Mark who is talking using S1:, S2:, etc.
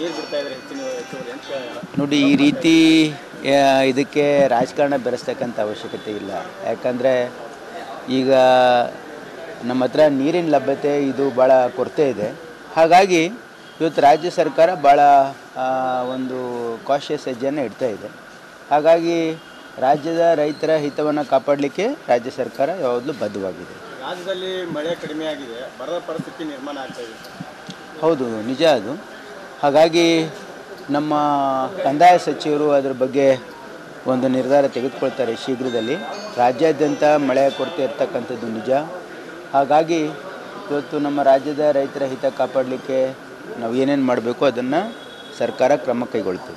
S1: ನೀರು ಬಿಡ್ತಾ ಇದ್ದಾರೆ ಹೆಚ್ಚಿನ ಹೆಚ್ಚುವರಿ ಅಂತ
S2: ನೋಡಿ ಈ ರೀತಿ ಆ, ಇದಕ್ಕೆ ರಾಜಕಾರಣ ಬೆರೆಸ್ತಕ್ಕಂಥ ಅವಶ್ಯಕತೆ ಇಲ್ಲ ಯಾಕಂದರೆ ಈಗ ನಮ್ಮ ಹತ್ರ ನೀರಿನ ಲಭ್ಯತೆ ಇದು ಭಾಳ ಕೊರತೆ ಇದೆ ಹಾಗಾಗಿ ಇವತ್ತು ರಾಜ್ಯ ಸರ್ಕಾರ ಭಾಳ ಆ, ಒಂದು ಕಾಶಿಯಸ್ ಹೆಜ್ಜೆಯನ್ನು ಇಡ್ತಾ ಇದೆ ಹಾಗಾಗಿ ರಾಜ್ಯದ ರೈತರ ಹಿತವನ್ನು ಕಾಪಾಡಲಿಕ್ಕೆ ರಾಜ್ಯ ಸರ್ಕಾರ ಯಾವಾಗಲೂ ಬದ್ಧವಾಗಿದೆ
S1: ರಾಜ್ಯದಲ್ಲಿ ಮಳೆ ಕಡಿಮೆ ಆಗಿದೆ ಬರದ ಪರಿಸ್ಥಿತಿ ನಿರ್ಮಾಣ ಆಗ್ತಾ ಇದೆ
S2: ಹೌದು ನಿಜ ಅದು ಹಾಗಾಗಿ ನಮ್ಮ ಕಂದಾಯ ಸಚಿವರು ಅದರ ಬಗ್ಗೆ ಒಂದು ನಿರ್ಧಾರ ತೆಗೆದುಕೊಳ್ತಾರೆ ಶೀಘ್ರದಲ್ಲಿ ರಾಜ್ಯಾದ್ಯಂತ ಮಳೆಯ ಕೊರತೆ ಇರ್ತಕ್ಕಂಥದ್ದು ನಿಜ ಹಾಗಾಗಿ ಇವತ್ತು ನಮ್ಮ ರಾಜ್ಯದ ರೈತರ ಹಿತ ಕಾಪಾಡಲಿಕ್ಕೆ ನಾವು ಏನೇನು ಮಾಡಬೇಕು ಅದನ್ನು ಸರ್ಕಾರ ಕ್ರಮ ಕೈಗೊಳ್ತದೆ